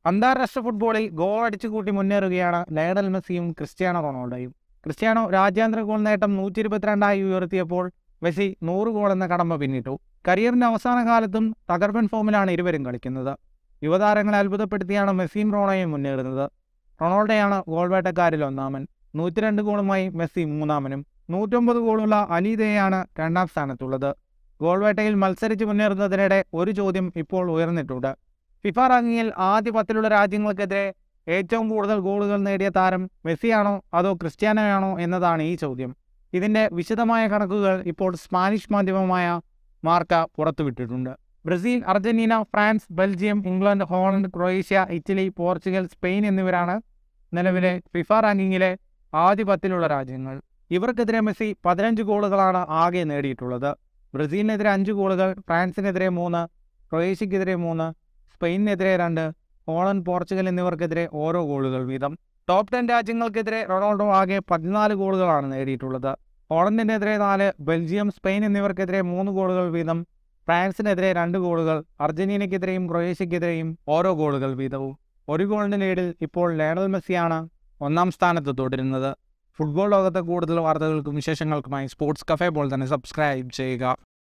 അന്താരാഷ്ട്ര ഫുട്ബോളിൽ ഗോൾ അടിച്ചു കൂട്ടി മുന്നേറുകയാണ് ലയണൽ മെസ്സിയും ക്രിസ്ത്യാനോ റൊണാൾഡോയും ക്രിസ്ത്യാനോ രാജ്യാന്തര ഗോൾ നേട്ടം നൂറ്റി ഇരുപത്തിരണ്ടായി ഉയർത്തിയപ്പോൾ മെസ്സി നൂറ് ഗോൾ എന്ന കടമ്പ പിന്നിട്ടു കരിയറിന്റെ അവസാന കാലത്തും തകർപ്പൻ ഫോമിലാണ് ഇരുവരും കളിക്കുന്നത് യുവതാരങ്ങളെ അത്ഭുതപ്പെടുത്തിയാണ് മെസ്സിയും റോണോയും മുന്നേറുന്നത് റൊണാൾഡോയാണ് ഗോൾ വേട്ടക്കാരിൽ ഒന്നാമൻ നൂറ്റിരണ്ട് ഗോളുമായി മെസ്സി മൂന്നാമനും നൂറ്റൊമ്പത് ഗോളുള്ള അലീദയാണ് രണ്ടാം സ്ഥാനത്തുള്ളത് ഗോൾ വേട്ടയിൽ മത്സരിച്ച് മുന്നേറുന്നതിനിടെ ഒരു ചോദ്യം ഇപ്പോൾ ഉയർന്നിട്ടുണ്ട് ഫിഫ റാങ്കിങ്ങിൽ ആദ്യ പത്തിലുള്ള രാജ്യങ്ങൾക്കെതിരെ ഏറ്റവും കൂടുതൽ ഗോളുകൾ നേടിയ താരം മെസ്സിയാണോ അതോ ക്രിസ്ത്യാനോയാണോ എന്നതാണ് ഈ ചോദ്യം ഇതിന്റെ വിശദമായ കണക്കുകൾ ഇപ്പോൾ സ്പാനിഷ് മാധ്യമമായ മാർക്ക പുറത്തുവിട്ടിട്ടുണ്ട് Brazil Argentina France Belgium England Holland Croatia Italy Portugal Spain എന്നിവരാണ് നിലവിലെ ഫിഫ റാങ്കിങ്ങിലെ ആദ്യ പത്തിലുള്ള രാജ്യങ്ങൾ ഇവർക്കെതിരെ മെസ്സി പതിനഞ്ച് ഗോളുകളാണ് ആകെ നേടിയിട്ടുള്ളത് ബ്രസീലിനെതിരെ അഞ്ച് ഗോളുകൾ ഫ്രാൻസിനെതിരെ മൂന്ന് ക്രൊയേഷ്യക്കെതിരെ മൂന്ന് സ്പെയിനിനെതിരെ രണ്ട് ഹോളണ്ട് പോർച്ചുഗൽ എന്നിവർക്കെതിരെ ഓരോ ഗോളുകൾ വീതം ടോപ്പ് ടെൻ രാജ്യങ്ങൾക്കെതിരെ റൊണാൾഡോ ആകെ പതിനാല് ഗോളുകളാണ് നേടിയിട്ടുള്ളത് ഹോളണ്ടിനെതിരെ നാല് ബെൽജിയം സ്പെയിൻ എന്നിവർക്കെതിരെ മൂന്ന് ഗോളുകൾ വീതം ഫ്രാൻസിനെതിരെ രണ്ട് ഗോളുകൾ അർജന്റീനയ്ക്കെതിരെയും ക്രൊയേഷ്യക്കെതിരെയും ഓരോ ഗോളുകൾ വീതവും ഒരു ഗോളിന്റെ ലീഡിൽ ഇപ്പോൾ ലയണൽ മെസ്സിയാണ് ഒന്നാം സ്ഥാനത്ത് തുടരുന്നത് ഫുട്ബോൾ ലോകത്തെ കൂടുതൽ വാർത്തകൾക്കും വിശേഷങ്ങൾക്കുമായി സ്പോർട്സ് കഫേ പോലെ തന്നെ സബ്സ്ക്രൈബ് ചെയ്യുക